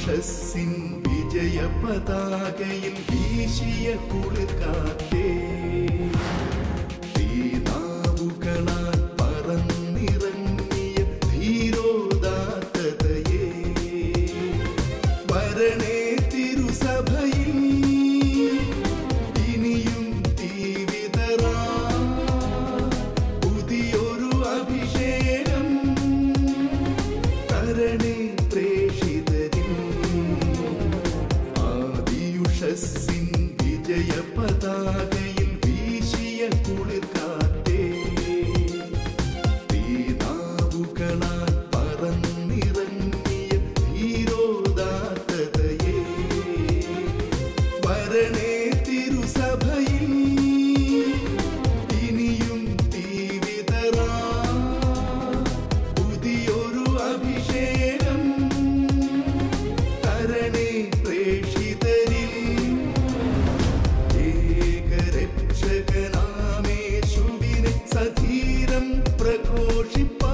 ആദിയുഷസ്സിൻ വിജയ പതാകയിൽ വീശിയ കുളിർക്കാറ്റേ തീനാവുകളാൽ പറന്നിറങ്ങിയ ധീരോദാത്തതയേ വരണേ തിരുസഭയിൽ ഇനിയും തീവിതറാ പുതിയൊരു അഭിഷേകം തരണേ പ്രേഷിതരിൽ ആദിയുഷസ്സിൻ വിജയ പതാകയിൽ വീശിയ കുളിർക്കാറ്റേ തീനാവുകളാൽ പറന്നിറങ്ങിയ ധീരോദാത്തതയേ വരണേ തിരുസഭയിൽ ഇനിയും തീവിതറാ പുതിയൊരു അഭിഷേകം തരണേ പ്രേഷിതരിൽ ഏകരക്ഷകനാമേശുവിനെ സധീരം പ്രഘോഷിപ്പാ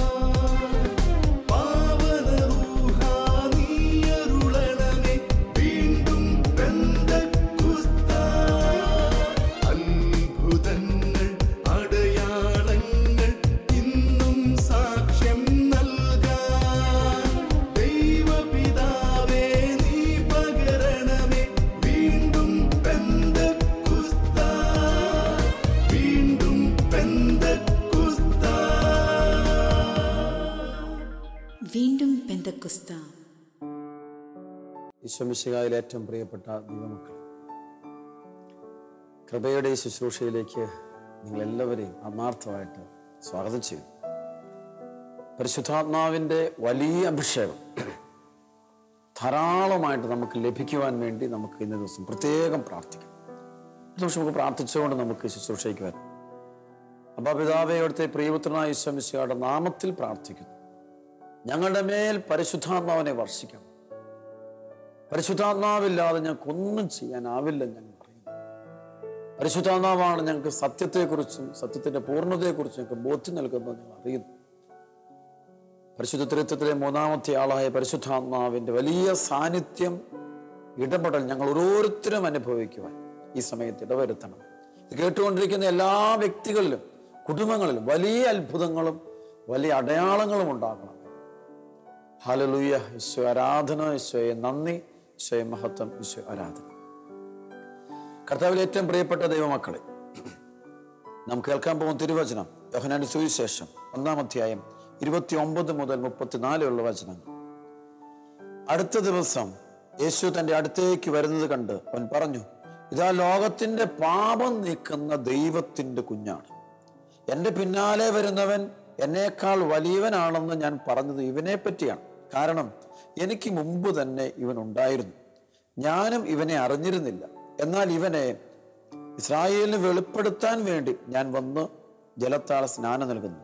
പാവനറൂഹാനീയരുളണമേ വീണ്ടും പെന്തക്കുസ്താ. അത്ഭുതങ്ങൾ അടയാളങ്ങൾ ഇന്നും സാക്ഷ്യം നൽകാൻ ദൈവപിതാവേ നീ പകരണമേ വീണ്ടും പെന്തക്കുസ്താ. വീണ്ടും പെന്തക്കുസ്താ. വീണ്ടും പെന്തക്കുസ്ത ഈശ്വമിശികായിൽ ഏറ്റവും പ്രിയപ്പെട്ട ദൈവമക്കൾ കൃപയുടെ ഈ ശുശ്രൂഷയിലേക്ക് നിങ്ങളെല്ലാവരെയും ആത്മാർത്ഥമായിട്ട് സ്വാഗതം ചെയ്യും പരിശുദ്ധാത്മാവിൻ്റെ വലിയ അഭിഷേകം ധാരാളമായിട്ട് നമുക്ക് ലഭിക്കുവാൻ വേണ്ടി നമുക്ക് ഇന്ന ദിവസം പ്രത്യേകം പ്രാർത്ഥിക്കാം ഒരു നിമിഷം നമുക്ക് പ്രാർത്ഥിച്ചുകൊണ്ട് നമുക്ക് ശുശ്രൂഷയ്ക്ക് വരാം അപ്പാ പിതാവേ അവിടുത്തെ പ്രിയപുത്രനായ ഈശ്വമിശിയുടെ നാമത്തിൽ പ്രാർത്ഥിക്കുന്നു ഞങ്ങളുടെ മേൽ പരിശുദ്ധാത്മാവിനെ വർഷിക്കണം പരിശുദ്ധാത്മാവില്ലാതെ ഞങ്ങൾക്ക് ഒന്നും ചെയ്യാനാവില്ല ഞങ്ങൾ അറിയുന്നു പരിശുദ്ധാത്മാവാണ് ഞങ്ങൾക്ക് സത്യത്തെക്കുറിച്ചും സത്യത്തിന്റെ പൂർണ്ണതയെക്കുറിച്ചും ഞങ്ങൾക്ക് ബോധ്യം നൽകുന്നത് ഞങ്ങൾ അറിയുന്നു പരിശുദ്ധ ചരിത്രത്തിലെ മൂന്നാമത്തെ ആളായ പരിശുദ്ധാത്മാവിന്റെ വലിയ സാന്നിധ്യം ഇടപെടൽ ഞങ്ങൾ ഓരോരുത്തരും അനുഭവിക്കുവാൻ ഈ സമയത്ത് ഇടവരുത്തണം ഇത് കേട്ടുകൊണ്ടിരിക്കുന്ന എല്ലാ വ്യക്തികളിലും കുടുംബങ്ങളിലും വലിയ അത്ഭുതങ്ങളും വലിയ അടയാളങ്ങളും ഉണ്ടാകണം ഹലലുയ ഈശോ ആരാധന ഈശോയെ നന്ദി ഈശോയെ മഹത്വം ഈശോ ആരാധന കർത്താവിൽ ഏറ്റവും പ്രിയപ്പെട്ട ദൈവമക്കളെ നാം കേൾക്കാൻ പോകുന്ന തിരുവചനം യോഹനാന്റെ സുവിശേഷം ഒന്നാം അധ്യായം ഇരുപത്തി ഒമ്പത് മുതൽ മുപ്പത്തിനാലുള്ള വചനങ്ങൾ അടുത്ത ദിവസം യേശു തന്റെ അടുത്തേക്ക് വരുന്നത് കണ്ട് അവൻ പറഞ്ഞു ഇതാ ലോകത്തിന്റെ പാപം നീക്കുന്ന ദൈവത്തിന്റെ കുഞ്ഞാണ് എൻ്റെ പിന്നാലെ വരുന്നവൻ എന്നേക്കാൾ വലിയവനാണെന്ന് ഞാൻ പറഞ്ഞത് ഇവനെ പറ്റിയാണ് കാരണം എനിക്ക് മുമ്പ് തന്നെ ഇവൻ ഉണ്ടായിരുന്നു ഞാനും ഇവനെ അറിഞ്ഞിരുന്നില്ല എന്നാൽ ഇവനെ ഇസ്രായേലിന് വെളിപ്പെടുത്താൻ വേണ്ടി ഞാൻ വന്ന് ജലത്താൽ സ്നാനം നൽകുന്നു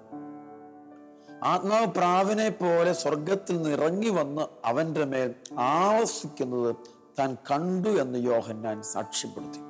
ആത്മാവ് പ്രാവിനെ പോലെ സ്വർഗത്തിൽ നിന്ന് ഇറങ്ങി വന്ന് അവന്റെ മേൽ ആവസിക്കുന്നത് താൻ കണ്ടു എന്ന് യോഹന്നാൻ സാക്ഷ്യപ്പെടുത്തി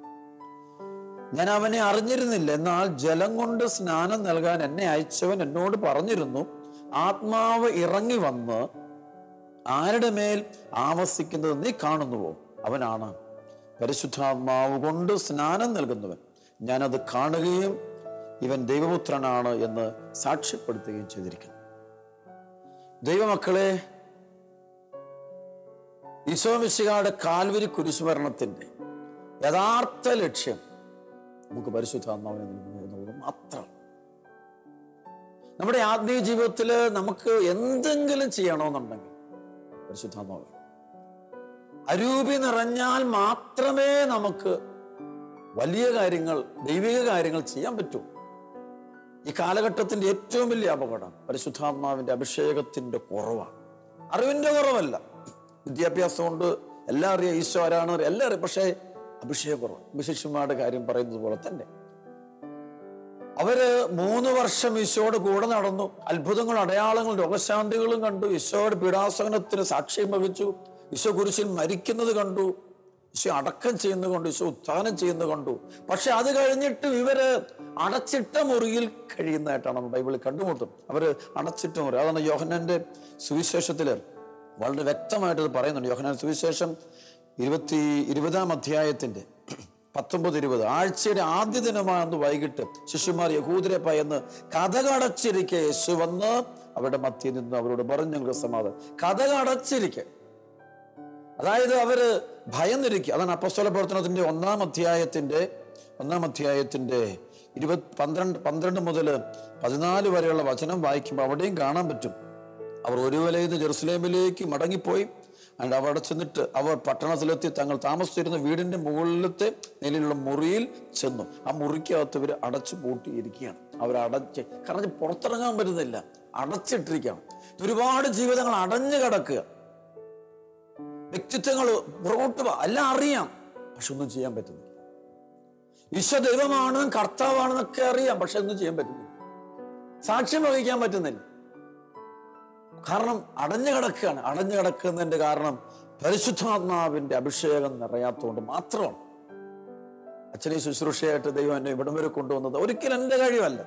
ഞാൻ അവനെ അറിഞ്ഞിരുന്നില്ല എന്നാൽ ജലം കൊണ്ട് സ്നാനം നൽകാൻ എന്നെ അയച്ചവൻ എന്നോട് പറഞ്ഞിരുന്നു ആത്മാവ് ഇറങ്ങി വന്ന് ആരുടെ മേൽ ആവസിക്കുന്നത് നീ കാണുന്നുവോ അവനാണ് പരിശുദ്ധാത്മാവ് കൊണ്ട് സ്നാനം നൽകുന്നവൻ ഞാനത് കാണുകയും ഇവൻ ദൈവപുത്രനാണ് എന്ന് സാക്ഷ്യപ്പെടുത്തുകയും ചെയ്തിരിക്കുന്നു ദൈവമക്കളെ ഈശോമിശികാട് കാൽവരി കുരിശുമരണത്തിന്റെ യഥാർത്ഥ ലക്ഷ്യം നമുക്ക് പരിശുദ്ധാത്മാവിനെ നൽകുക എന്നുള്ളത് മാത്രം നമ്മുടെ ആത്മീയ ജീവിതത്തിൽ നമുക്ക് എന്തെങ്കിലും ചെയ്യണമെന്നുണ്ടെങ്കിൽ പരിശുദ്ധാത്മാവ് വേണം. അരൂപി നിറഞ്ഞാൽ മാത്രമേ നമുക്ക് വലിയ കാര്യങ്ങൾ ദൈവിക കാര്യങ്ങൾ ചെയ്യാൻ പറ്റൂ ഈ കാലഘട്ടത്തിന്റെ ഏറ്റവും വലിയ അപകടം പരിശുദ്ധാത്മാവിന്റെ അഭിഷേകത്തിന്റെ കുറവാണ് അറിവിന്റെ കുറവല്ല വിദ്യാഭ്യാസം കൊണ്ട് എല്ലാം അറിയാം ഈശോ ആരാണ് അറിയാം, എല്ലാം അറിയാം പക്ഷേ അഭിഷേകക്കുറവ് വിശിഷ്യന്മാരുടെ കാര്യം പറയുന്നത് പോലെ തന്നെ അവര് മൂന്ന് വർഷം ഈശോയുടെ കൂടെ നടന്നു അത്ഭുതങ്ങളും അടയാളങ്ങളും രോഗശാന്തികളും കണ്ടു ഈശോയുടെ പീഡാസഹനത്തിന് സാക്ഷ്യം വഹിച്ചു ഈശോ കുരിശിൽ മരിക്കുന്നത് കണ്ടു ഈശോ അടക്കം ചെയ്യുന്നത് കണ്ടു ഈശോ ഉത്ഥാനം ചെയ്യുന്നത് കണ്ടു പക്ഷെ അത് കഴിഞ്ഞിട്ട് ഇവര് അടച്ചിട്ട മുറിയിൽ കഴിയുന്നതായിട്ടാണ് നമ്മൾ ബൈബിളിൽ കണ്ടുമുട്ടും അവര് അടച്ചിട്ട മുറി അതാണ് യോഹന്നന്റെ സുവിശേഷത്തില് വളരെ വ്യക്തമായിട്ട് ഇത് പറയുന്നുണ്ട് യോഹനാൻ സുവിശേഷം ഇരുപത്തി ഇരുപതാം അധ്യായത്തിന്റെ പത്തൊമ്പത് ഇരുപത് ആഴ്ചയുടെ ആദ്യ ദിനമാണെന്ന് വൈകിട്ട് ശിശുമാർ യഹൂദരെ ഭയന്ന് കഥകടച്ചിരിക്കെ യേശു വന്ന് അവരുടെ മധ്യയിൽ നിന്ന് അവരോട് പറഞ്ഞു ഞങ്ങൾക്ക് സമാധാനം കഥകടച്ചിരിക്കെ അതായത് അവര് ഭയന്നിരിക്കുക അതാണ് അപ്പസ്തോല പ്രവർത്തനത്തിന്റെ ഒന്നാം അധ്യായത്തിന്റെ ഒന്നാം അധ്യായത്തിന്റെ ഇരുപത് പന്ത്രണ്ട് പന്ത്രണ്ട് മുതൽ പതിനാല് വരെയുള്ള വചനം വായിക്കുമ്പോൾ അവിടെയും കാണാൻ പറ്റും അവർ ഒരു വലയിൽ നിന്ന് ജെറുസലേമിലേക്ക് മടങ്ങിപ്പോയി and അവിടെ ചെന്നിട്ട് അവർ പട്ടണത്തിലെത്തി തങ്ങൾ താമസിച്ചിരുന്ന വീടിന്റെ മുകളിലത്തെ നിലയിലുള്ള മുറിയിൽ ചെന്നു ആ മുറിക്കകത്ത് ഇവർ അടച്ചു പൂട്ടിയിരിക്കുകയാണ് അവർ അടച്ച് കാരണം പുറത്തിറങ്ങാൻ പറ്റുന്നില്ല അടച്ചിട്ടിരിക്കുകയാണ് ഒരുപാട് ജീവിതങ്ങൾ അടഞ്ഞു കിടക്കുക വ്യക്തിത്വങ്ങൾ പുറകോട്ട് പോ- എല്ലാം അറിയാം പക്ഷെ ഒന്നും ചെയ്യാൻ പറ്റുന്നില്ല ഈശോ ദൈവമാണെന്നും കർത്താവാണെന്നൊക്കെ അറിയാം പക്ഷെ ഒന്നും ചെയ്യാൻ പറ്റുന്നില്ല സാക്ഷ്യം വഹിക്കാൻ പറ്റുന്നില്ല കാരണം അടഞ്ഞു കിടക്കുകയാണ് അടഞ്ഞു കിടക്കുന്നതിന്റെ കാരണം പരിശുദ്ധാത്മാവിന്റെ അഭിഷേകം നിറയാത്തതുകൊണ്ട് മാത്രമാണ് അച്ഛനെ ശുശ്രൂഷയായിട്ട് ദൈവം എന്നെ ഇവിടം വരെ കൊണ്ടുവന്നത് ഒരിക്കലും എൻ്റെ കഴിവല്ല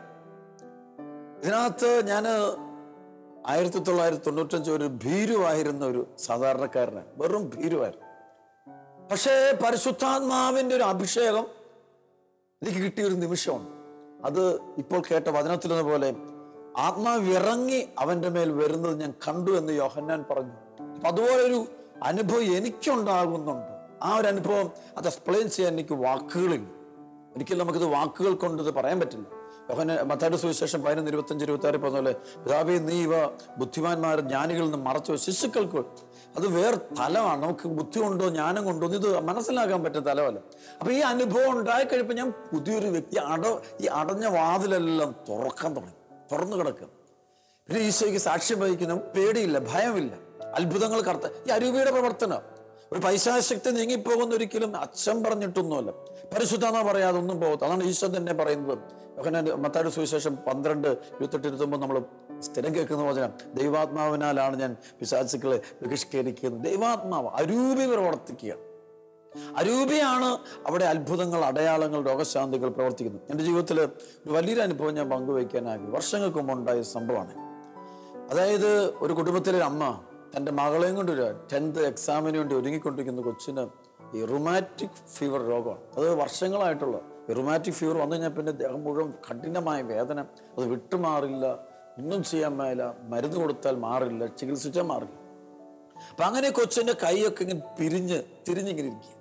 ഇതിനകത്ത് ഞാൻ ആയിരത്തി തൊള്ളായിരത്തി തൊണ്ണൂറ്റഞ്ച് ഒരു ഭീരുവായിരുന്ന ഒരു സാധാരണക്കാരനാണ് വെറും ഭീരുവായിരുന്നു പക്ഷേ പരിശുദ്ധാത്മാവിന്റെ ഒരു അഭിഷേകം എനിക്ക് കിട്ടിയ ഒരു നിമിഷമുണ്ട് അത് ഇപ്പോൾ കേട്ട വചനത്തിലെന്ന പോലെ ആത്മാവ് ഇറങ്ങി അവന്റെ മേൽ വരുന്നത് ഞാൻ കണ്ടു എന്ന് യോഹന്നാൻ പറഞ്ഞു അപ്പൊ അതുപോലെ ഒരു അനുഭവം എനിക്കുണ്ടാകുന്നുണ്ട് ആ ഒരു അനുഭവം അത് എക്സ്പ്ലെയിൻ ചെയ്യാൻ എനിക്ക് വാക്കുകളില്ല ഒരിക്കലും നമുക്കിത് വാക്കുകൾ കൊണ്ട് ഇത് പറയാൻ പറ്റില്ല യോഹന മത്തായുടെ സുവിശേഷം പതിനൊന്ന് ഇരുപത്തഞ്ച് ഇരുപത്തി ആറ് പറഞ്ഞ പോലെ പിതാവേ നീ ഇവ ബുദ്ധിമാന്മാർ ജ്ഞാനികളിൽ നിന്ന് മറച്ചു വെച്ച് ശിശുക്കൾക്ക് അത് വേറെ തലമാണ് നമുക്ക് ബുദ്ധി കൊണ്ടോ ജ്ഞാനം കൊണ്ടോ ഒന്നും ഇത് മനസ്സിലാക്കാൻ പറ്റുന്ന തലമല്ല അപ്പൊ ഈ അനുഭവം ഉണ്ടായി കഴിയുമ്പോൾ ഞാൻ പുതിയൊരു വ്യക്തി അട ഈ അടഞ്ഞ വാതിലെല്ലാം തുറക്കാൻ തുടങ്ങി തുറന്നു കിടക്കുക പിന്നെ ഈശോയ്ക്ക് സാക്ഷ്യം വഹിക്കുന്ന പേടിയില്ല ഭയമില്ല അത്ഭുതങ്ങൾ കർത്ത ഈ അരൂപിയുടെ പ്രവർത്തനം ഒരു പൈശാശക്തി നീങ്ങിപ്പോകുന്ന ഒരിക്കലും അച്ഛൻ പറഞ്ഞിട്ടൊന്നുമല്ല പരിശുദ്ധമാ പറയാതെ ഒന്നും പോകത്ത അതാണ് ഈശോ തന്നെ പറയുന്നത് യോഹന്നാൻ മത്തായുടെ സുവിശേഷം പന്ത്രണ്ട് ഇരുപത്തെട്ട് ഇരുപത്തൊമ്പത് നമ്മൾ സ്ഥിരം കേൾക്കുന്ന വചനം ദൈവാത്മാവിനാലാണ് ഞാൻ പിശാചുക്കളെ ബഹിഷ്കരിക്കുന്നത് ദൈവാത്മാവ് അരൂപി പ്രവർത്തിക്കുക അരൂപിയാണ് അവിടെ അത്ഭുതങ്ങൾ അടയാളങ്ങൾ രോഗശാന്തികൾ പ്രവർത്തിക്കുന്നത് എൻ്റെ ജീവിതത്തിൽ ഒരു വലിയൊരു അനുഭവം ഞാൻ പങ്കുവയ്ക്കാനാകി വർഷങ്ങൾക്ക് മുമ്പ് ഉണ്ടായ സംഭവമാണ് അതായത് ഒരു കുടുംബത്തിലെ ഒരു അമ്മ തൻ്റെ മകളെയും കൊണ്ട് ഒരു ടെൻത്ത് എക്സാമിന് വേണ്ടി ഒരുങ്ങിക്കൊണ്ടിരിക്കുന്ന കൊച്ചിന് ഈ റുമാറ്റിക് ഫീവർ രോഗമാണ് അത് വർഷങ്ങളായിട്ടുള്ള ഈ റുമാറ്റിക് ഫീവർ വന്നു കഴിഞ്ഞാൽ പിന്നെ ദേഹം മുഴുവൻ കഠിനമായ വേദന അത് വിട്ടുമാറില്ല ഒന്നും ചെയ്യാൻ മേല മരുന്ന് കൊടുത്താൽ മാറില്ല ചികിത്സിച്ചാൽ മാറില്ല അപ്പൊ അങ്ങനെ കൊച്ചിന്റെ കൈയൊക്കെ ഇങ്ങനെ പിരിഞ്ഞ് തിരിഞ്ഞിങ്ങനെ ഇരിക്കുക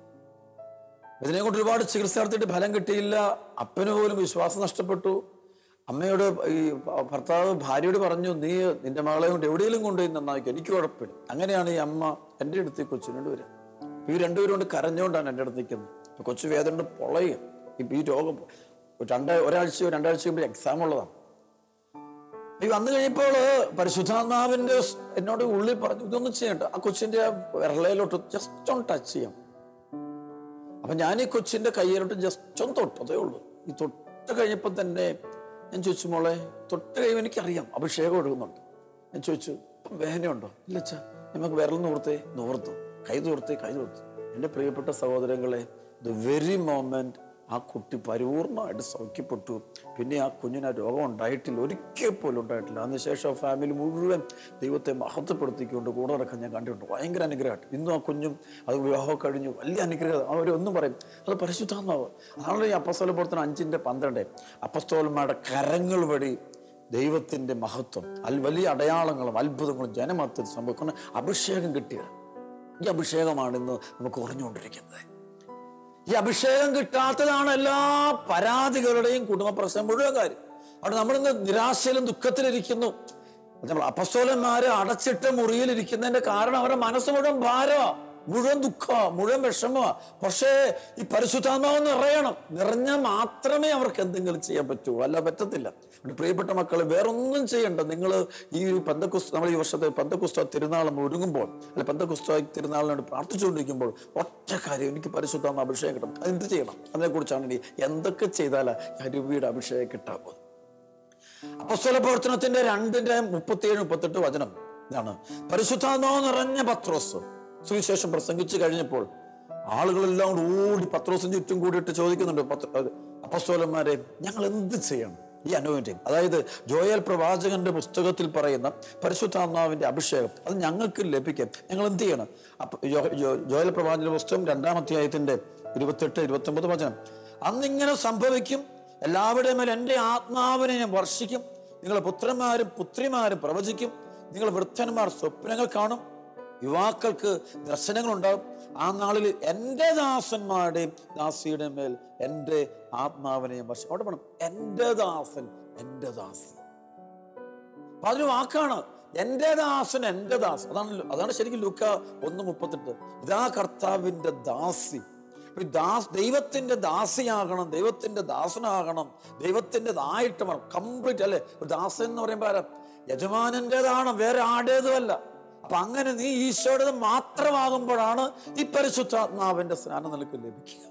ഇതിനെ കൊണ്ട് ഒരുപാട് ചികിത്സ നടത്തിയിട്ട് ഫലം കിട്ടിയില്ല അപ്പന് പോലും വിശ്വാസം നഷ്ടപ്പെട്ടു അമ്മയോട് ഈ ഭർത്താവ് ഭാര്യയോട് പറഞ്ഞു നീ നിന്റെ മകളെ കൊണ്ട് എവിടെയെങ്കിലും കൊണ്ടുപോയി നന്നാക്കി എനിക്ക് കുഴപ്പമില്ല അങ്ങനെയാണ് ഈ അമ്മ എൻ്റെ അടുത്ത് കൊച്ചിനോട് വരിക അപ്പൊ ഈ രണ്ടുപേരും കൊണ്ട് കരഞ്ഞുകൊണ്ടാണ് എൻ്റെ അടുത്ത് നിൽക്കുന്നത് അപ്പൊ കൊച്ചു വേദന കൊണ്ട് പൊളയും ഇപ്പൊ ഈ രോഗം രണ്ട് ഒരാഴ്ചയോ രണ്ടാഴ്ചയോ മുമ്പ് എക്സാം ഉള്ളതാണ് ഈ വന്നു കഴിഞ്ഞപ്പോൾ പരിശുദ്ധാത്മാവിന്റെ സ് എന്നോട് ഉള്ളിൽ പറഞ്ഞു ഇതൊന്നും ചെയ്യണ്ട ആ കൊച്ചിന്റെ വിരളയിലോട്ട് ജസ്റ്റ് ഒന്ന് ടച്ച് ചെയ്യാം അപ്പൊ ഞാൻ ഈ കൊച്ചിന്റെ കയ്യിലോട്ട് ജസ്റ്റ് ഒന്ന് തൊട്ടു അതേ ഉള്ളൂ ഈ തൊട്ട് കഴിഞ്ഞപ്പോൾ തന്നെ ഞാൻ ചോദിച്ചു മോളെ തൊട്ട് കഴിയുമ്പോൾ എനിക്കറിയാം അഭിഷേകം ഒഴുകുന്നുണ്ട് ഞാൻ ചോദിച്ചു "ഇപ്പം വേദനയുണ്ടോ ഇല്ല അച്ഛാ നമുക്ക് വിരൽ നൂർത്തേ നൂർത്തു കൈ നൂർത്തേ കൈ നൂർത്തു എൻ്റെ പ്രിയപ്പെട്ട സഹോദരങ്ങളെ ദ വെരി മോമെന്റ് ആ കുട്ടി പരിപൂർണമായിട്ട് സൗഖ്യപ്പെട്ടു പിന്നെ ആ കുഞ്ഞിന് ആ രോഗം ഉണ്ടായിട്ടില്ല ഒരിക്കൽ പോലും ഉണ്ടായിട്ടില്ല അതിനുശേഷം ഫാമിലി മുഴുവൻ ദൈവത്തെ മഹത്വപ്പെടുത്തിക്കൊണ്ട് കൂടെ നടക്കാൻ ഞാൻ കണ്ടിട്ടുണ്ട് ഭയങ്കര അനുഗ്രഹമായിട്ട് ഇന്നും ആ കുഞ്ഞും അത് വിവാഹം കഴിഞ്ഞു വലിയ അനുഗ്രഹം അവരൊന്നും പറയും അത് പരിശുദ്ധാത്മാവ് അതാണല്ലോ ഈ അപ്പസ്തോല പ്രവർത്തനം അഞ്ചിന്റെ പന്ത്രണ്ട് അപ്പസ്തോലന്മാരുടെ കരങ്ങൾ വഴി ദൈവത്തിന്റെ മഹത്വം അൽ വലിയ അടയാളങ്ങളും അത്ഭുതങ്ങളും ജനമത്തിൽ സംഭവിക്കുന്ന അഭിഷേകം കിട്ടിയത് ഈ അഭിഷേകമാണ് ഇന്ന് നമുക്ക് കുറഞ്ഞുകൊണ്ടിരിക്കുന്നത് ഈ അഭിഷേകം കിട്ടാത്തതാണ് എല്ലാ പരാതികളുടെയും കുടുംബ പ്രശ്നം മുഴുവൻ കാര്യം അവിടെ നമ്മളിന്ന് നിരാശയിലും ദുഃഖത്തിലിരിക്കുന്നു നമ്മൾ അപ്പസ്തോലന്മാര് അടച്ചിട്ട മുറിയിൽ ഇരിക്കുന്നതിന്റെ കാരണം അവരുടെ മനസ്സ് മുഴുവൻ ഭാരമാ മുഴുവൻ ദുഃഖ മുഴുവൻ വിഷമ പക്ഷേ ഈ പരിശുദ്ധാത്മാവ് നിറയണം നിറഞ്ഞാൽ മാത്രമേ അവർക്ക് എന്തെങ്കിലും ചെയ്യാൻ പറ്റൂ അല്ല പറ്റത്തില്ല അതുകൊണ്ട് പ്രിയപ്പെട്ട മക്കളെ വേറൊന്നും ചെയ്യണ്ട നിങ്ങൾ ഈ ഒരു പന്തക്കുസ്ത നമ്മൾ ഈ വർഷത്തെ പന്തക്കുസ്ത തിരുനാൾ നമ്മൾ ഒരുങ്ങുമ്പോൾ അല്ലെ പന്തക്കുസ്ത തിരുനാളിനോട് പ്രാർത്ഥിച്ചുകൊണ്ടിരിക്കുമ്പോൾ ഒറ്റ കാര്യം എനിക്ക് പരിശുദ്ധാത്മ അഭിഷേകം കിട്ടണം അതെന്ത് ചെയ്യണം അതിനെക്കുറിച്ചാണ് ഇനി എന്തൊക്കെ ചെയ്താലാ അരുവിയുടെ അഭിഷേകം കിട്ടാൻ പോകുന്നത് അപ്പസ്തല പ്രവർത്തനത്തിന്റെ രണ്ടിന്റെ മുപ്പത്തിയേഴ് മുപ്പത്തെട്ട് വചനം ഇതാണ് പരിശുദ്ധാത്മാവ് നിറഞ്ഞ പത്രോസ് സുവിശേഷം പ്രസംഗിച്ചു കഴിഞ്ഞപ്പോൾ ആളുകളെല്ലാം കൂടി ഓടി പത്രോസിന് ചുറ്റും കൂടിയിട്ട് ചോദിക്കുന്നുണ്ട് പത്ര- അത് അപ്പസ്തോലന്മാരെ ഞങ്ങൾ എന്ത് ചെയ്യണം ഈ anointing അതായത് ജോയൽ പ്രവാചകന്റെ പുസ്തകത്തിൽ പറയുന്ന പരിശുദ്ധാത്മാവിന്റെ അഭിഷേകം അത് ഞങ്ങൾക്ക് ലഭിക്കും ഞങ്ങൾ എന്ത് ചെയ്യണം അപ്പൊ ജോ- ജോ- ജോയൽ പ്രവാചകന്റെ പുസ്തകം രണ്ടാം അധ്യായത്തിന്റെ ഇരുപത്തെട്ട് ഇരുപത്തി ഒമ്പത് വചനം അന്നിങ്ങനെ സംഭവിക്കും എല്ലാവരുടെയും മേൽ എൻ്റെ ആത്മാവിനെ ഞാൻ വർഷിക്കും നിങ്ങൾ പുത്രന്മാരും പുത്രിമാരും പ്രവചിക്കും നിങ്ങൾ വൃദ്ധന്മാർ സ്വപ്നങ്ങൾ കാണും യുവാക്കൾക്ക് ദർശനങ്ങൾ ഉണ്ടാകും ആ നാളിൽ എൻ്റെ ദാസന്മാരുടെയും ദാസിയുടെയും മേൽ എൻ്റെ ആത്മാവിനെ ഞാൻ വർഷം അവിടെ വേണം എൻ്റെ ദാസൻ എൻ്റെ ദാസി അപ്പൊ അതൊരു വാക്കാണ് എൻ്റെ ദാസൻ എൻ്റെ ദാസ് അതാണ് അതാണ് ശരിക്കും ലുക്ക ഒന്ന് മുപ്പത്തെട്ട് ഇതാ കർത്താവിൻ്റെ ദാസി അപ്പൊ ഈ ദാസ് ദൈവത്തിന്റെ ദാസിയാകണം ദൈവത്തിന്റെ ദാസനാകണം ദൈവത്തിൻ്റെതായിട്ട് വേണം കംപ്ലീറ്റ് അല്ലേ ഒരു ദാസൻ എന്ന് പറയുമ്പോൾ ആരാ യജമാനൻ്റെതാണ് വേറെ ആടേതുമല്ല അപ്പൊ അങ്ങനെ നീ ഈശോയുടേത് മാത്രമാകുമ്പോഴാണ് ഈ പരിശുദ്ധാത്മാവിന്റെ സ്നാനം നിനക്ക് ലഭിക്കുക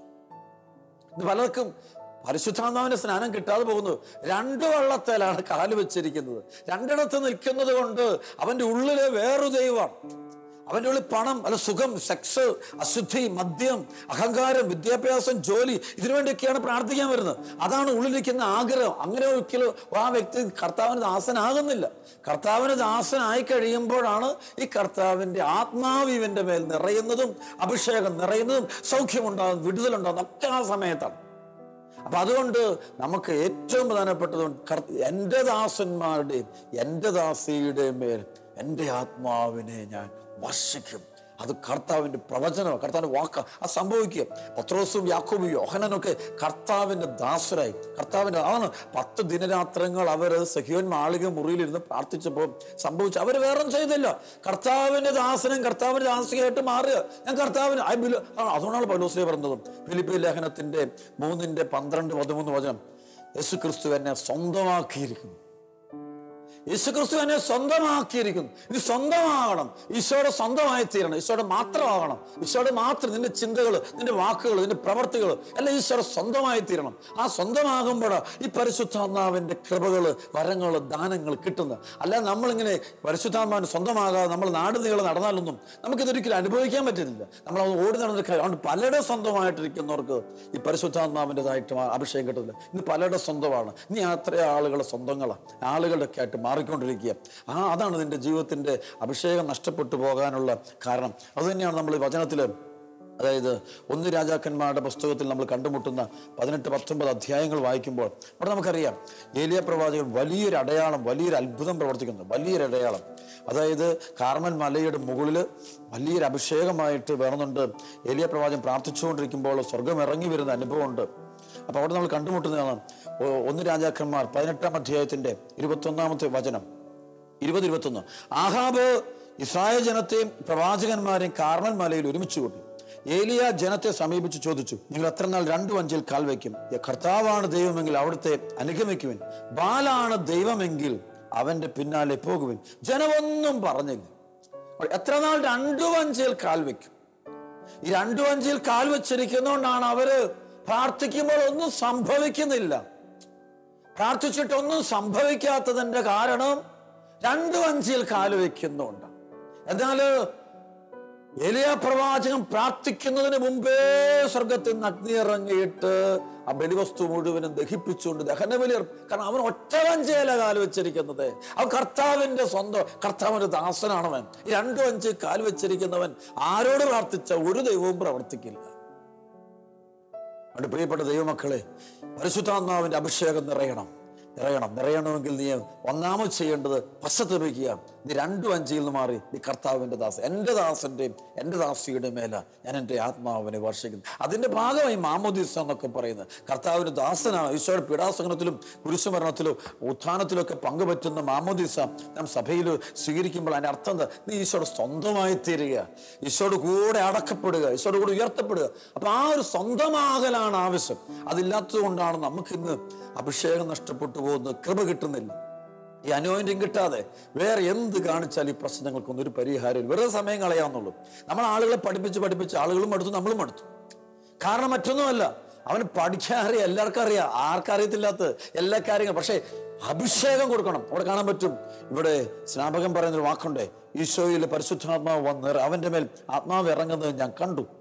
ഇത് പലർക്കും പരിശുദ്ധാത്മാവിന്റെ സ്നാനം കിട്ടാതെ പോകുന്നു രണ്ട് വള്ളത്തേലാണ് കാല് വെച്ചിരിക്കുന്നത് രണ്ടിടത്ത് നിൽക്കുന്നത് കൊണ്ട് അവന്റെ ഉള്ളില് വേറൊരു ദൈവമാണ് അവന്റെ ഉള്ളിൽ പണം അല്ല സുഖം സെക്സ് അശുദ്ധി മദ്യം അഹങ്കാരം വിദ്യാഭ്യാസം ജോലി ഇതിനുവേണ്ടിയൊക്കെയാണ് പ്രാർത്ഥിക്കാൻ വരുന്നത് അതാണ് ഉള്ളിലിരിക്കുന്ന ആഗ്രഹം അങ്ങനെ ഒരിക്കലും ആ വ്യക്തി കർത്താവിന് ദാസനാകുന്നില്ല കർത്താവിന് ദാസനായി കഴിയുമ്പോഴാണ് ഈ കർത്താവിന്റെ ആത്മാവ് ഇവന്റെ മേൽ നിറയുന്നതും അഭിഷേകം നിറയുന്നതും സൗഖ്യമുണ്ടാകും വിടുതലുണ്ടാകും ഒക്കെ ആ സമയത്താണ് അപ്പൊ അതുകൊണ്ട് നമുക്ക് ഏറ്റവും പ്രധാനപ്പെട്ടത് കർ- എൻ്റെ ദാസന്മാരുടെയും എൻ്റെ ദാസിയുടെയും മേൽ എൻ്റെ ആത്മാവിനെ ഞാൻ വർഷിക്കും അത് കർത്താവിന്റെ പ്രവചനം കർത്താവിന്റെ വാക്ക് അത് സംഭവിക്കുക പത്രോസും യാക്കോബും യോഹനനൊക്കെ കർത്താവിന്റെ ദാസരായി കർത്താവിന്റെ അതാണ് പത്ത് ദിനരാത്രങ്ങൾ അവർ സഹിയോൻ മാളിക മുറിയിലിരുന്ന് പ്രാർത്ഥിച്ചപ്പോൾ സംഭവിച്ചു അവർ വേറെ ചെയ്തില്ല കർത്താവിന്റെ ദാസനും കർത്താവിന്റെ ദാസിയായിട്ട് മാറുക ഞാൻ കർത്താവിന് I believe- ആ, അതുകൊണ്ടാണ് പൗലോസിലെ പറഞ്ഞത് ഫിലിപ്പി ലേഖനത്തിന്റെ മൂന്നിന്റെ പന്ത്രണ്ട് പതിമൂന്ന് വചനം യേശു ക്രിസ്തു എന്നെ സ്വന്തമാക്കിയിരിക്കുന്നു യേശുക്രിസ്തു എന്നെ സ്വന്തമാക്കിയിരിക്കുന്നു ഇത് സ്വന്തമാകണം ഈശോയുടെ സ്വന്തമായി തീരണം ഈശോയുടെ മാത്രമാകണം ഈശോയുടെ മാത്രം നിന്റെ ചിന്തകൾ നിന്റെ വാക്കുകൾ നിന്റെ പ്രവർത്തികൾ എല്ലാം ഈശോയുടെ സ്വന്തമായി തീരണം ആ സ്വന്തമാകുമ്പോൾ ഈ പരിശുദ്ധാത്മാവിന്റെ കൃപകൾ വരങ്ങൾ ദാനങ്ങൾ കിട്ടുന്നത് അല്ല നമ്മളിങ്ങനെ പരിശുദ്ധാത്മാവിന് സ്വന്തമാകാതെ നമ്മൾ നാട് നീളം നടന്നാലൊന്നും നമുക്കിതൊരിക്കലും അനുഭവിക്കാൻ പറ്റുന്നില്ല നമ്മൾ അത് ഓടി നടന്നിട്ട് കാര്യം- അതുകൊണ്ട് പലരുടെ സ്വന്തമായിട്ടിരിക്കുന്നവർക്ക് ഈ പരിശുദ്ധാത്മാവിൻ്റെതായിട്ട് അഭിഷേകം കിട്ടുന്നില്ല ഇന്ന് പലരുടെ സ്വന്തമാണ് ഇനി അത്ര ആളുകളുടെ സ്വന്തങ്ങളാണ് ആളുകളുടെ ഒക്കെ ആയിട്ട് മാറിക്കൊണ്ടിരിക്കുക ആ അതാണ് നിന്റെ ജീവിതത്തിന്റെ അഭിഷേകം നഷ്ടപ്പെട്ടു പോകാനുള്ള കാരണം അതുതന്നെയാണ് നമ്മൾ ഈ വചനത്തിൽ അതായത് ഒന്ന് രാജാക്കന്മാരുടെ പുസ്തകത്തിൽ നമ്മൾ കണ്ടുമുട്ടുന്ന പതിനെട്ട് പത്തൊമ്പത് അധ്യായങ്ങൾ വായിക്കുമ്പോൾ അവിടെ നമുക്കറിയാം ഏലിയ പ്രവാചകൻ വലിയൊരു അടയാളം വലിയൊരു അത്ഭുതം പ്രവർത്തിക്കുന്നു വലിയൊരു അടയാളം അതായത് കാർമൽ മലയുടെ മുകളിൽ വലിയൊരു അഭിഷേകമായിട്ട് വേണമെന്നുണ്ട് ഏലിയ പ്രവാചകൻ പ്രാർത്ഥിച്ചുകൊണ്ടിരിക്കുമ്പോൾ സ്വർഗം ഇറങ്ങി വരുന്ന അനുഭവമുണ്ട് അപ്പൊ അവിടെ നമ്മൾ കണ്ടുമുട്ടുന്നതാണ് ഒ- ഒന്ന് രാജാക്കന്മാർ പതിനെട്ടാം അധ്യായത്തിന്റെ ഇരുപത്തൊന്നാമത്തെ വചനം ഇരുപത് ഇരുപത്തൊന്ന് ആഹാബ് ഇസ്രായേൽ ജനത്തെയും പ്രവാചകന്മാരെയും കാർമൽ മലയിൽ ഒരുമിച്ച് കൂട്ടി ഏലിയ ജനത്തെ സമീപിച്ച് ചോദിച്ചു നിങ്ങൾ എത്ര നാൾ രണ്ടു അഞ്ചിൽ കാൽ വയ്ക്കും കർത്താവാണ് ദൈവമെങ്കിൽ അവിടുത്തെ അനുഗമിക്കുവിൻ ബാലാണ് ദൈവമെങ്കിൽ അവന്റെ പിന്നാലെ പോകുവിൻ ജനമൊന്നും പറഞ്ഞില്ല എത്ര നാൾ രണ്ടു അഞ്ചിൽ കാൽ വയ്ക്കും ഈ രണ്ടു അഞ്ചിൽ കാൽ വെച്ചിരിക്കുന്നതുകൊണ്ടാണ് അവര് പ്രാർത്ഥിക്കുമ്പോൾ ഒന്നും സംഭവിക്കുന്നില്ല പ്രാർത്ഥിച്ചിട്ടൊന്നും സംഭവിക്കാത്തതിന്റെ കാരണം രണ്ടു അഞ്ചിൽ കാല് വെക്കുന്നുണ്ട് എന്നാൽ എലിയ പ്രവാചകൻ പ്രാർത്ഥിക്കുന്നതിന് മുമ്പേ സ്വർഗത്തിൽ നിന്ന് അഗ്നി ഇറങ്ങിയിട്ട് ആ ബലിവസ്തു മുഴുവനും ദഹിപ്പിച്ചുകൊണ്ട് ദഹനബലി അർപ്പ- കാരണം അവൻ ഒറ്റ വഞ്ചേല കാല് വെച്ചിരിക്കുന്നത് അവൻ കർത്താവിന്റെ സ്വന്തം കർത്താവിന്റെ ദാസനാണവൻ ഈ രണ്ടു അഞ്ച് കാല് വെച്ചിരിക്കുന്നവൻ ആരോട് പ്രാർത്ഥിച്ച ഒരു ദൈവവും പ്രവർത്തിക്കില്ല അതുകൊണ്ട് പ്രിയപ്പെട്ട ദൈവമക്കളെ പരിശുദ്ധാത്മാവിന്റെ അഭിഷേകം നിറയണം നിറയണം നിറയണമെങ്കിൽ നീ ഒന്നാമത് ചെയ്യേണ്ടത് പശ്ചാത്തപിക്കുക നീ രണ്ടും അഞ്ചിൽ നിന്ന് മാറി നീ കർത്താവിന്റെ ദാസൻ എൻ്റെ ദാസന്റെയും എൻ്റെ ദാസിയുടെ മേല ഞാൻ എൻ്റെ ആത്മാവിനെ വർഷിക്കുന്നു അതിന്റെ ഭാഗമായി മാമോദീസ എന്നൊക്കെ പറയുന്നത് കർത്താവിന്റെ ദാസനാണ് ഈശോയുടെ പീഡാസനത്തിലും കുരിശുമരണത്തിലും ഉത്ഥാനത്തിലും ഒക്കെ പങ്കുപറ്റുന്ന മാമോദീസ നാം സഭയിൽ സ്വീകരിക്കുമ്പോൾ അതിന്റെ അർത്ഥം എന്താ നീ ഈശോയുടെ സ്വന്തമായി തീരുക ഈശോയുടെ കൂടെ അടക്കപ്പെടുക ഈശോയുടെ കൂടെ ഉയർത്തപ്പെടുക അപ്പൊ ആ ഒരു സ്വന്തമാകലാണ് ആവശ്യം അതില്ലാത്തത് കൊണ്ടാണ് നമുക്കിന്ന് അഭിഷേകം നഷ്ടപ്പെട്ടു പോകുന്നത് കൃപ കിട്ടുന്നില്ല ഈ അനുഭവം കിട്ടാതെ വേറെ എന്ത് കാണിച്ചാൽ ഈ പ്രശ്നങ്ങൾക്കൊന്നും ഒരു പരിഹാരം വെറുതെ സമയം കളയാവുന്നുള്ളൂ നമ്മൾ ആളുകളെ പഠിപ്പിച്ച് പഠിപ്പിച്ച് ആളുകളും അടുത്തു നമ്മളും അടുത്തു കാരണം മറ്റൊന്നുമല്ല അവന് പഠിക്കാൻ അറിയാം എല്ലാവർക്കും അറിയാം ആർക്കറിയത്തില്ലാത്ത എല്ലാ കാര്യങ്ങളും പക്ഷേ അഭിഷേകം കൊടുക്കണം അവിടെ കാണാൻ പറ്റും ഇവിടെ സ്നാപകൻ പറയുന്നൊരു വാക്കുണ്ടേ ഈശോയിൽ പരിശുദ്ധാത്മാവ് വന്ന് അവന്റെ മേൽ ആത്മാവ് ഇറങ്ങുന്നത് ഞാൻ കണ്ടു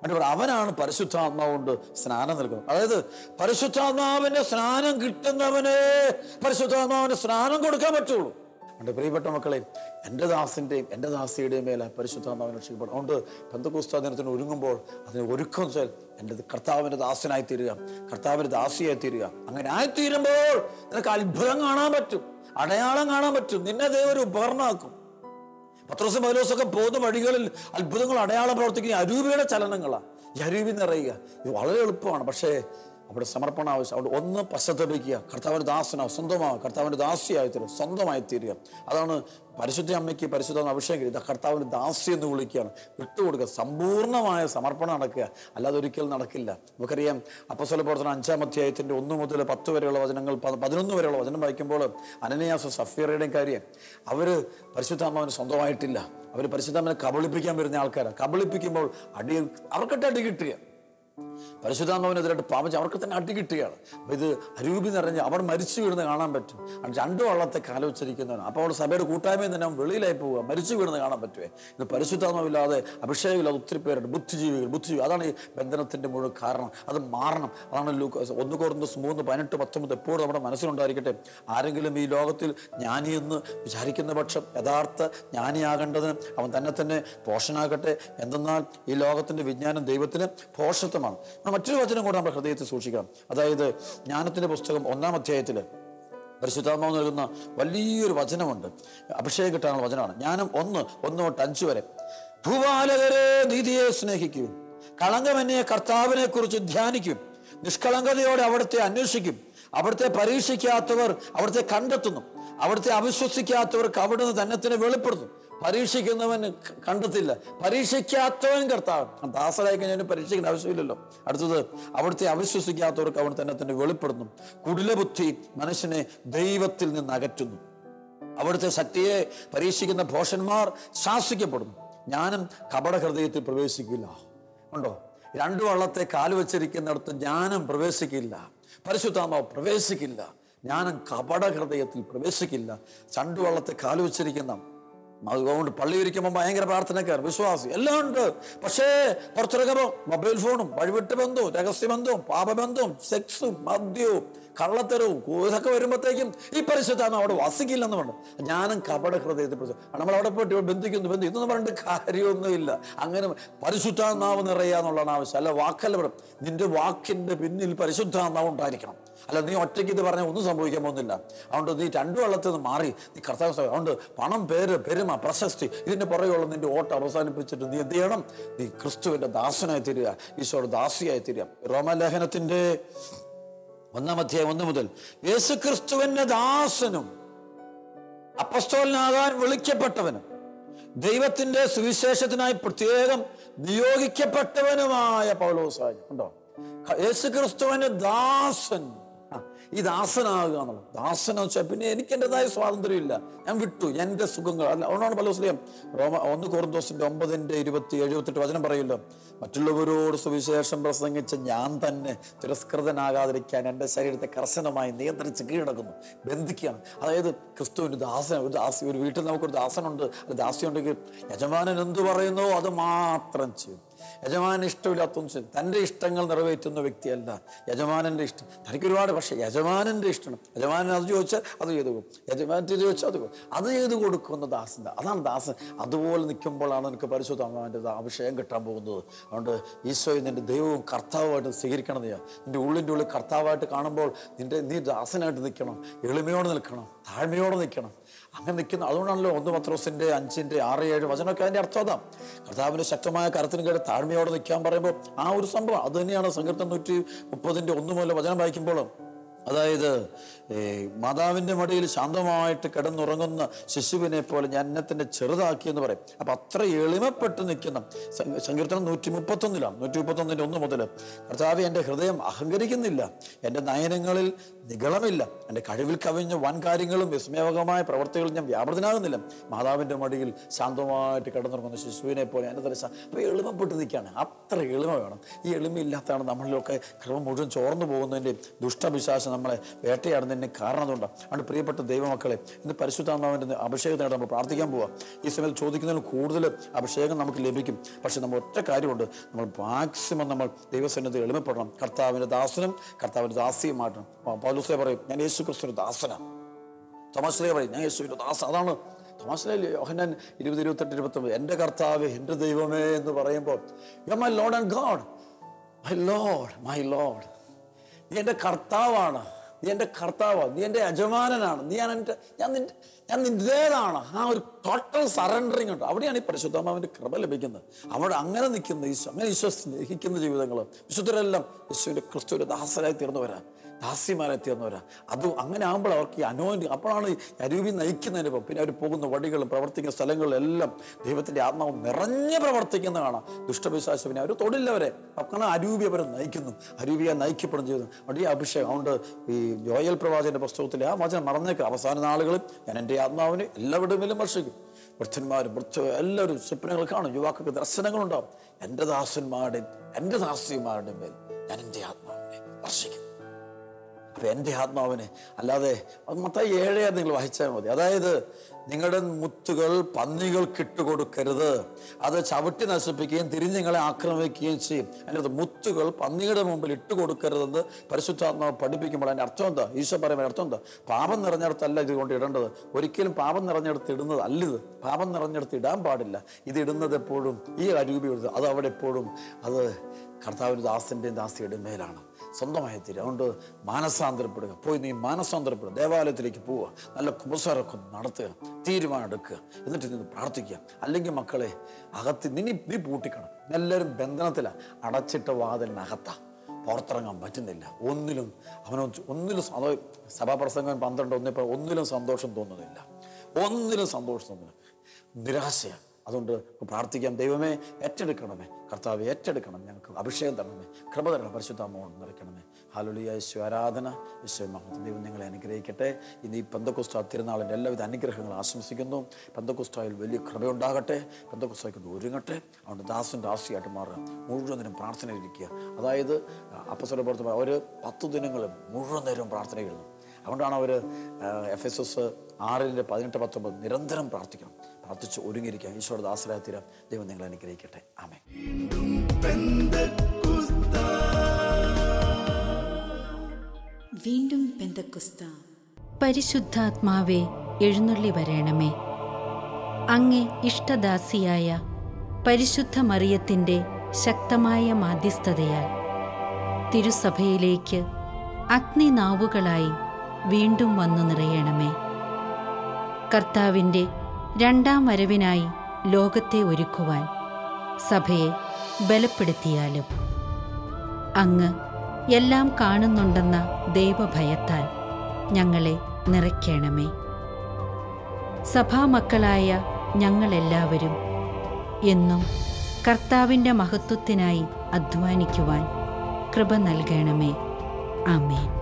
എന്നിട്ട് പറയും, അവനാണ് പരിശുദ്ധാത്മാവ് കൊണ്ട് സ്നാനം നൽകുന്നത് അതായത് പരിശുദ്ധാത്മാവിന്റെ സ്നാനം കിട്ടുന്നവനെ പരിശുദ്ധാത്മാവിന് സ്നാനം കൊടുക്കാൻ പറ്റുള്ളൂ എൻ്റെ പ്രിയപ്പെട്ട മക്കളെ എൻ്റെ ദാസിൻ്റെയും എൻ്റെ ദാസിയുടെയും മേലെ പരിശുദ്ധാത്മാവിനെ രക്ഷിക്കപ്പെടും അതുകൊണ്ട് ബന്ധുക്കുസ്താ ദിനത്തിന് ഒരുങ്ങുമ്പോൾ അതിന് ഒരുക്കം വെച്ചാൽ എൻ്റെ കർത്താവിൻ്റെ ദാസനായി തീരുക കർത്താവിൻ്റെ ദാസിയായി തീരുക അങ്ങനെ ആയിത്തീരുമ്പോൾ നിനക്ക് അത്ഭുതം കാണാൻ പറ്റും അടയാളം കാണാൻ പറ്റും നിന്നെ ദൈവം ഒരു ഉപകരണമാക്കും പത്രോസും പൗലോസൊക്കെ പോകുന്ന വഴികളിൽ അത്ഭുതങ്ങൾ അടയാളം പ്രവർത്തിക്കുന്ന ഈ അരൂപിയുടെ ചലനങ്ങളാണ് ഈ അരൂപി നിറയുക ഇത് വളരെ എളുപ്പമാണ് പക്ഷേ അവിടെ സമർപ്പണം ആവശ്യം അവിടെ ഒന്ന് പശ്ചാത്തപിക്കുക കർത്താവിൻ്റെ ദാസനാവും സ്വന്തമാവുക കർത്താവിൻ്റെ ദാസിയായി തീരും സ്വന്തമായി തീരുക അതാണ് പരിശുദ്ധ അമ്മയ്ക്ക് പരിശുദ്ധ അഭിഷേകം ഇത് കർത്താവിൻ്റെ ദാസി എന്ന് വിളിക്കുകയാണ് വിട്ടുകൊടുക്കുക സമ്പൂർണ്ണമായ സമർപ്പണം നടക്കുക അല്ലാതെ ഒരിക്കലും നടക്കില്ല നമുക്കറിയാം അപ്പസ്വല പ്രവർത്തനം അഞ്ചാം അധ്യായത്തിൻ്റെ ഒന്ന് മുതൽ പത്ത് വരെയുള്ള വചനങ്ങൾ പ- പതിനൊന്ന് വരെയുള്ള വചനം വായിക്കുമ്പോൾ അനനയാസും സഫീറയുടെയും കാര്യം അവര് പരിശുദ്ധാത്മാവിന് സ്വന്തമായിട്ടില്ല അവർ പരിശുദ്ധാത്മാവിനെ കബളിപ്പിക്കാൻ വരുന്ന ആൾക്കാരാണ് കബളിപ്പിക്കുമ്പോൾ അടി അവർക്കിട്ട് അടി കിട്ടുക പരിശുദ്ധാത്മാവിനെതിരായിട്ട് പാപിച്ച് അവർക്ക് തന്നെ അടി കിട്ടുകയാണ് അപ്പൊ ഇത് അരൂപി നിറഞ്ഞ് അവർ മരിച്ചു വീഴുന്ന കാണാൻ പറ്റും അത് രണ്ടു വള്ളത്തെ കാലോച്ചരിക്കുന്നവനാണ് അപ്പോൾ അവിടെ സഭയുടെ കൂട്ടായ്മയിൽ തന്നെ അവൻ വെളിയിലായി പോവുക മരിച്ചു വീഴുന്ന കാണാൻ പറ്റുമേ ഇത് പരിശുദ്ധാത്മാവില്ലാതെ അഭിഷേകമില്ലാതെ ഒത്തിരി പേരുണ്ട് ബുദ്ധിജീവികൾ ബുദ്ധിജീവി അതാണ് ഈ ബന്ധനത്തിന്റെ മുഴുവൻ കാരണം അത് മാറണം അതാണ് ലൂക്കോസ് ഒന്ന് കോർന്ന് മൂന്ന് പതിനെട്ട് പത്തൊമ്പത് എപ്പോഴും നമ്മുടെ മനസ്സിലുണ്ടായിരിക്കട്ടെ ആരെങ്കിലും ഈ ലോകത്തിൽ ജ്ഞാനിയെന്ന് വിചാരിക്കുന്ന പക്ഷം യഥാർത്ഥ ജ്ഞാനിയാകേണ്ടതിന് അവൻ തന്നെ തന്നെ പോഷനാകട്ടെ എന്തെന്നാൽ ഈ ലോകത്തിന്റെ വിജ്ഞാനം ദൈവത്തിന് പോഷത്വമാണ് എന്നാൽ മറ്റൊരു വചനം കൂടെ നമ്മുടെ ഹൃദയത്തിൽ സൂക്ഷിക്കണം അതായത് ജ്ഞാനത്തിന്റെ പുസ്തകം ഒന്നാം അധ്യായത്തില് പരിശുദ്ധാത്മാവ് നൽകുന്ന വലിയൊരു വചനമുണ്ട് അഭിഷേകം കിട്ടാനുള്ള വചനമാണ് ജ്ഞാനം ഒന്ന് ഒന്ന് തൊട്ട് അഞ്ച് വരെ ഭൂപാലകരെ നീതിയെ സ്നേഹിക്കും കളങ്കമെന്നെ കർത്താവിനെ കുറിച്ച് ധ്യാനിക്കും നിഷ്കളങ്കതയോടെ അവിടുത്തെ അന്വേഷിക്കും അവിടുത്തെ പരീക്ഷിക്കാത്തവർ അവിടുത്തെ കണ്ടെത്തുന്നു അവിടുത്തെ അവിശ്വസിക്കാത്തവർക്ക് അവിടുന്ന് തന്നത്തിന് വെളിപ്പെടുന്നു പരീക്ഷിക്കുന്നവൻ ക- കണ്ടെത്തില്ല പരീക്ഷിക്കാത്തവൻ കർത്താവ് ദാസരായി കഴിഞ്ഞാൽ പരീക്ഷിക്കേണ്ട ആവശ്യമില്ലല്ലോ അടുത്തത് അവിടുത്തെ അവിശ്വസിക്കാത്തവർക്ക് അവിടെ തന്നെ തന്നെ വെളിപ്പെടുന്നു കുടിലബുദ്ധി മനുഷ്യനെ ദൈവത്തിൽ നിന്ന് അകറ്റുന്നു അവിടുത്തെ ശക്തിയെ പരീക്ഷിക്കുന്ന ഭോഷന്മാർ ശാസിക്കപ്പെടുന്നു ജ്ഞാനം കപട ഹൃദയത്തിൽ പ്രവേശിക്കില്ല ഉണ്ടോ രണ്ടു വള്ളത്തെ കാല് വെച്ചിരിക്കുന്നിടത്ത് ജ്ഞാനം പ്രവേശിക്കില്ല പരിശുദ്ധാത്മാവ് പ്രവേശിക്കില്ല ജ്ഞാനം കപട ഹൃദയത്തിൽ പ്രവേശിക്കില്ല രണ്ടു വള്ളത്തെ കാല് വെച്ചിരിക്കുന്ന അതുകൊണ്ട് പള്ളി ഇരിക്കുമ്പോൾ ഭയങ്കര പ്രാർത്ഥനക്കാർ വിശ്വാസി എല്ലാം ഉണ്ട് പക്ഷേ പുറത്തിറങ്ങുമ്പോൾ മൊബൈൽ ഫോണും വഴിവിട്ട് ബന്ധവും രഹസ്യബന്ധവും പാപബന്ധവും സെക്സും മദ്യവും കള്ളത്തരവും ഇതൊക്കെ വരുമ്പോഴത്തേക്കും ഈ പരിശുദ്ധാത്മ അവിടെ വസിക്കില്ലെന്ന് പറഞ്ഞു ജ്ഞാനം കപട ഹൃദയത്തിൽ പ്രസ- നമ്മൾ അവിടെ പോയിട്ട് ഇവിടെ ബന്ധിക്കുന്നു ബന്ധു ഇതൊന്നും പറഞ്ഞിട്ട് കാര്യമൊന്നുമില്ല അങ്ങനെ പരിശുദ്ധാത്മാവ് നിറയാന്നുള്ളതാണ് ആവശ്യം അല്ല വാക്കല്ല പറയും നിന്റെ വാക്കിന്റെ പിന്നിൽ പരിശുദ്ധാത്മാവ് ഉണ്ടായിരിക്കണം അല്ല നീ ഒറ്റയ്ക്ക് ഇത് പറഞ്ഞാൽ ഒന്നും സംഭവിക്കാൻ പോകുന്നില്ല അതുകൊണ്ട് നീ രണ്ടു വെള്ളത്തിൽ നിന്ന് മാറി നീ കർത്താവ് സേവ- അതുകൊണ്ട് പണം പേര് പെരുമ പ്രശസ്തി ഇതിന്റെ പുറകെയുള്ള നിന്റെ ഓട്ടം അവസാനിപ്പിച്ചിട്ട് നീ എന്ത് ചെയ്യണം നീ ക്രിസ്തുവിന്റെ ദാസനായി തീരുക ഈശോയുടെ ദാസിയായി തീരുക റോമലേഖനത്തിന്റെ ഒന്നാം അധ്യായം ഒന്ന് മുതൽ യേശു ക്രിസ്തുവിന്റെ ദാസനും അപ്പസ്തോലനാകാൻ വിളിക്കപ്പെട്ടവനും ദൈവത്തിന്റെ സുവിശേഷത്തിനായി പ്രത്യേകം നിയോഗിക്കപ്പെട്ടവനുമായ പൗലോസായ ഉണ്ടോ യേശു ക്രിസ്തുവിന്റെ ദാസൻ ആ, ഈ ദാസനാകുക എന്നുള്ളത് ദാസൻ എന്ന് വെച്ചാൽ പിന്നെ എനിക്ക് എൻ്റെതായ സ്വാതന്ത്ര്യമില്ല ഞാൻ വിട്ടു എൻ്റെ സുഖങ്ങൾ അല്ല അതുകൊണ്ടാണ് പലോസ്ലിയം റോമ ഒന്ന് കോർന്തോസിന്റെ ഒമ്പതിന്റെ ഇരുപത്തി എഴുപത്തെട്ട് വചനം പറയുമല്ലോ മറ്റുള്ളവരോട് സുവിശേഷം പ്രസംഗിച്ച ഞാൻ തന്നെ തിരസ്കൃതനാകാതിരിക്കാൻ എൻ്റെ ശരീരത്തെ കർശനമായി നിയന്ത്രിച്ച് കീഴടക്കുന്നു ബന്ധിക്കുകയാണ് അതായത് ക്രിസ്തുവിൻ്റെ ദാസൻ ഒരു ദാസി ഒരു വീട്ടിൽ നമുക്കൊരു ദാസനുണ്ട് ഒരു ദാസി ഉണ്ടെങ്കിൽ യജമാനൻ എന്ത് പറയുന്നോ അത് മാത്രം ചെയ്യും യജമാനൻ ഇഷ്ടമില്ലാത്തൊന്നും ചെയ്യും തൻ്റെ ഇഷ്ടങ്ങൾ നിറവേറ്റുന്ന വ്യക്തിയല്ല യജമാനൻ്റെ ഇഷ്ടം തനിക്ക് ഒരുപാട് പക്ഷേ യജമാനൻ്റെ ഇഷ്ടം യജമാനൻ അത് ചോദിച്ചാൽ അത് ചെയ്തു കൊടുക്കും യജമാനൻ ചോദിച്ചാൽ അത് കൊടുക്കും. അത് ചെയ്ത് കൊടുക്കുന്ന ദാസൻ അതാണ് ദാസൻ അതുപോലെ നിൽക്കുമ്പോഴാണ് നിനക്ക് പരിശുദ്ധാത്മാവിൻ്റെ അഭിഷേകം കിട്ടാൻ പോകുന്നത് അതുകൊണ്ട് ഈശോയെ നിന്റെ ദൈവവും കർത്താവുമായിട്ട് സ്വീകരിക്കണം നീ നിന്റെ ഉള്ളിൻ്റെ ഉള്ളിൽ കർത്താവായിട്ട് കാണുമ്പോൾ നിന്റെ നീ ദാസനായിട്ട് നിൽക്കണം എളിമയോടെ നിൽക്കണം താഴ്മയോടെ നിൽക്കണം അങ്ങനെ നിൽക്കുന്ന അതുകൊണ്ടാണല്ലോ ഒന്ന് പത്രോസിന്റെ അഞ്ചിന്റെ ആറ് ഏഴ് വചനമൊക്കെ അതിന്റെ അർത്ഥം അതാ കർത്താവിന്റെ ശക്തമായ കരത്തിന് കേട്ട് താഴ്മയോടെ നിൽക്കാൻ പറയുമ്പോൾ ആ ഒരു സംഭവം അത് തന്നെയാണ് സങ്കീർത്തനം നൂറ്റി മുപ്പതിന്റെ ഒന്ന് മുതൽ വചനം വായിക്കുമ്പോൾ അതായത് ഏ, മാതാവിന്റെ മടിയിൽ ശാന്തമായിട്ട് കിടന്നുറങ്ങുന്ന ശിശുവിനെ പോലെ ഞാൻ എന്നെ ചെറുതാക്കി എന്ന് പറയും അപ്പൊ അത്ര എളിമപ്പെട്ട് നിൽക്കുന്ന സ- സങ്കീർത്തനം നൂറ്റി മുപ്പത്തൊന്നിലാണ് നൂറ്റി മുപ്പത്തൊന്നിന്റെ ഒന്ന് മുതൽ കർത്താവ് എൻ്റെ ഹൃദയം അഹങ്കരിക്കുന്നില്ല എൻ്റെ നയനങ്ങളിൽ നികളമില്ല എൻ്റെ കഴിവിൽ കവിഞ്ഞ വൻ കാര്യങ്ങളും വിസ്മയകമായ പ്രവർത്തികളും ഞാൻ വ്യാപൃതനാകുന്നില്ല മാതാവിൻ്റെ മടിയിൽ ശാന്തമായിട്ട് കിടന്നുറങ്ങുന്ന ശിശുവിനെ പോലെ എൻ്റെ തല അപ്പോൾ എളിമപ്പെട്ട് നിൽക്കുകയാണ് അത്ര എളിമ വേണം ഈ എളിമയില്ലാത്തതാണ് നമ്മളിലൊക്കെ കൃപ മുഴുവൻ ചോർന്നു പോകുന്നതിൻ്റെ ദുഷ്ടവിശ്വാസം നമ്മളെ വേട്ടയാടുന്നതിൻ്റെ കാരണം അതുകൊണ്ടാണ് അതുകൊണ്ട് പ്രിയപ്പെട്ട ദൈവമക്കളെ ഇന്ന് പരിശുദ്ധാത്മാവിൻ്റെ അഭിഷേകത്തിനായിട്ട് നമ്മൾ പ്രാർത്ഥിക്കാൻ പോവാം ഈ സമയത്ത് ചോദിക്കുന്നതിൽ കൂടുതൽ അഭിഷേകം നമുക്ക് ലഭിക്കും പക്ഷെ നമ്മൾ ഒറ്റ കാര്യമുണ്ട് നമ്മൾ മാക്സിമം നമ്മൾ ദൈവസന്നിധി എളിമപ്പെടണം കർത്താവിൻ്റെ ദാസനും കർത്താവിൻ്റെ ദാസിയുമായിട്ടും പൗലുസേ പറയും ഞാൻ യേശു ക്രിസ്തുവിൻ്റെ ദാസനാണ് തോമസ്ലേ പറയും ഞാൻ യേശുവിൻ്റെ ദാസ അതാണ് തോമസ്ലേ യോഹന്നാൻ ഇരുപത് ഇരുപത്തെട്ട് ഇരുപത്തൊമ്പത് എൻ്റെ കർത്താവ് എൻ്റെ ദൈവമേ എന്ന് പറയുമ്പോൾ you my lord and god my lord my lord നീ എൻ്റെ കർത്താവാണ് നീ എൻ്റെ കർത്താവ് നീ എൻ്റെ യജമാനനാണ് നീ ഞാൻ എൻ്റെ ഞാൻ നിന്റെ ഞാൻ നിന്റേതാണ് ആ ഒരു ടോട്ടൽ സറണ്ടറിങ് ഉണ്ട് അവിടെയാണ് ഈ പരിശുദ്ധാത്മാവിൻ്റെ കൃപ ലഭിക്കുന്നത് അവിടെ അങ്ങനെ നിൽക്കുന്ന ഈശോ അങ്ങനെ ഈശോ സ്നേഹിക്കുന്ന ജീവിതങ്ങൾ വിശുദ്ധരെല്ലാം യേശുവിൻ്റെ ക്രിസ്തുവിൻ്റെ ദാസരായി തീർന്നവരാ ദാസിമാരെ തീർന്നവരാ അത് അങ്ങനെ ആകുമ്പോൾ അവർക്ക് ഈ അനോന്യ അപ്പോഴാണ് ഈ അരൂപി നയിക്കുന്നതിന് ഇപ്പം പിന്നെ അവർ പോകുന്ന വഴികളും പ്രവർത്തിക്കുന്ന സ്ഥലങ്ങളിലും എല്ലാം ദൈവത്തിൻ്റെ ആത്മാവ് നിറഞ്ഞ് പ്രവർത്തിക്കുന്ന കാണാം ദുഷ്ടവിശ്വാസം പിന്നെ അവർ തൊടില്ലവരെ അങ്ങനെ അരൂപി അവരെ നയിക്കുന്നു അരൂപിയെ നയിക്കപ്പെടും ചെയ്യുന്നു അവിടെ ഈ അഭിഷേകം അതുകൊണ്ട് ഈ ജോയൽ പ്രവാചകന്റെ പുസ്തകത്തിലെ ആ വചനം മറന്നേക്ക് അവസാന നാളുകളിൽ ഞാൻ എൻ്റെ ആത്മാവിനെ എല്ലാവരുടെയും വർഷിക്കും വൃദ്ധന്മാരും വൃദ്ധ എല്ലാവരും സ്വപ്നങ്ങൾ കാണും യുവാക്കൾക്ക് ദർശനങ്ങളുണ്ടാവും എൻ്റെ ദാസന്മാരുടെയും എൻ്റെ ദാസിമാരുടെയും മേൽ ഞാൻ എൻ്റെ ആത്മാവിനെ വർഷിക്കും അപ്പൊ എൻ്റെ ആത്മാവിനെ അല്ലാതെ അത് മൊത്തം ഏഴേ നിങ്ങൾ വായിച്ചാൽ മതി അതായത് നിങ്ങളുടെ മുത്തുകൾ പന്നികൾക്ക് ഇട്ടുകൊടുക്കരുത് അത് ചവിട്ടി നശിപ്പിക്കുകയും തിരിഞ്ഞ് നിങ്ങളെ ആക്രമിക്കുകയും ചെയ്യും അതിനകത്ത് മുത്തുകൾ പന്നിയുടെ മുമ്പിൽ ഇട്ടുകൊടുക്കരുതെന്ന് പരിശുദ്ധാത്മാവ് പഠിപ്പിക്കുമ്പോൾ അതിൻ്റെ അർത്ഥം എന്താ ഈശോ പറയുമ്പോൾ അർത്ഥം എന്താ പാപം നിറഞ്ഞിടത്തല്ല ഇത് കൊണ്ട് ഇടേണ്ടത് ഒരിക്കലും പാപം നിറഞ്ഞിടത്ത് ഇടുന്നത് അല്ല ഇത് പാപം നിറഞ്ഞിടത്ത് ഇടാൻ പാടില്ല ഇത് ഇടുന്നത് എപ്പോഴും ഈ അരൂപി ഇടുന്നത് അത് അവിടെ എപ്പോഴും അത് കർത്താവിൻ്റെ ദാസൻ്റെയും ദാസിയുടെയും മേലാണ് സ്വന്തമായി തീരുക അതുകൊണ്ട് മാനസാന്തരപ്പെടുക പോയി നീ മാനസാന്തരപ്പെടുക ദേവാലയത്തിലേക്ക് പോവുക നല്ല കുമ്പസാരമൊക്കെ ഒന്ന് നടത്തുക തീരുമാനം എടുക്കുക എന്നിട്ട് നിന്ന് പ്രാർത്ഥിക്കുക അല്ലെങ്കിൽ മക്കളെ അകത്ത് നീ നീ പൂട്ടിക്കണം എല്ലാവരും ബന്ധനത്തിലാണ് അടച്ചിട്ട വാതിലിനകത്താ പുറത്തിറങ്ങാൻ പറ്റുന്നില്ല ഒന്നിലും അവനോ ഒന്നിലും സ- അത് സഭാപ്രസംഗം പന്ത്രണ്ട് ഒന്നിപ്പോൾ ഒന്നിലും സന്തോഷം തോന്നുന്നില്ല ഒന്നിലും സന്തോഷം തോന്നുന്നില്ല നിരാശയാണ് അതുകൊണ്ട് പ്രാർത്ഥിക്കാം ദൈവമേ ഏറ്റെടുക്കണമേ കർത്താവ് ഏറ്റെടുക്കണം ഞങ്ങൾക്ക് അഭിഷേകം തരണമേ കൃപ തരണം പരിശുദ്ധാമോട് നിറയ്ക്കണമേ ഹാലുലിയ യേശു ആരാധന യേശു മഹത്വം ദൈവം നിങ്ങളെ അനുഗ്രഹിക്കട്ടെ ഇന്ന് ഈ പന്തക്കുസ്ത തിരുനാളിൻ്റെ എല്ലാവിധ അനുഗ്രഹങ്ങൾ ആശംസിക്കുന്നു പന്തക്കുസ്തായിൽ വലിയ കൃപയുണ്ടാകട്ടെ പന്തക്കുസ്തായിക്കൊണ്ട് ഒരുങ്ങട്ടെ അതുകൊണ്ട് ദാസൻ ദാസിയായിട്ട് മാറുക മുഴുവൻ നേരം പ്രാർത്ഥനയിലിരിക്കുക അതായത് അപ്പസ്വര പുറത്ത് അവർ പത്ത് ദിനങ്ങൾ മുഴുവൻ നേരം പ്രാർത്ഥനയിടുന്നു അതുകൊണ്ടാണ് അവർ എഫ് എസ് എസ് ആറിൻ്റെ പതിനെട്ട് പത്തൊമ്പത് നിരന്തരം പ്രാർത്ഥിക്കണം പ്രാർത്ഥിച്ച് ഒരുങ്ങിയിരിക്കുക ഈശോയുടെ ദാസരായ തീരാം ദൈവം നിങ്ങളെ അനുഗ്രഹിക്കട്ടെ ആമേ വീണ്ടും പെന്തക്കുസ്ത പരിശുദ്ധാത്മാവെ എഴുന്നള്ളി വരേണമേ അങ്ങേ ഇഷ്ടദാസിയായ പരിശുദ്ധ മറിയത്തിൻ്റെ ശക്തമായ മാധ്യസ്ഥതയാൽ തിരുസഭയിലേക്ക് അഗ്നിനാവുകളായി വീണ്ടും വന്നു നിറയണമേ കർത്താവിൻ്റെ രണ്ടാം വരവിനായി ലോകത്തെ ഒരുക്കുവാൻ സഭയെ ബലപ്പെടുത്തിയാലും അങ്ങ് എല്ലാം കാണുന്നുണ്ടെന്ന ദൈവഭയത്താൽ ഞങ്ങളെ നിറയ്ക്കണമേ സഭാമക്കളായ ഞങ്ങളെല്ലാവരും എന്നും കർത്താവിൻ്റെ മഹത്വത്തിനായി അധ്വാനിക്കുവാൻ കൃപ നൽകണമേ ആമേൻ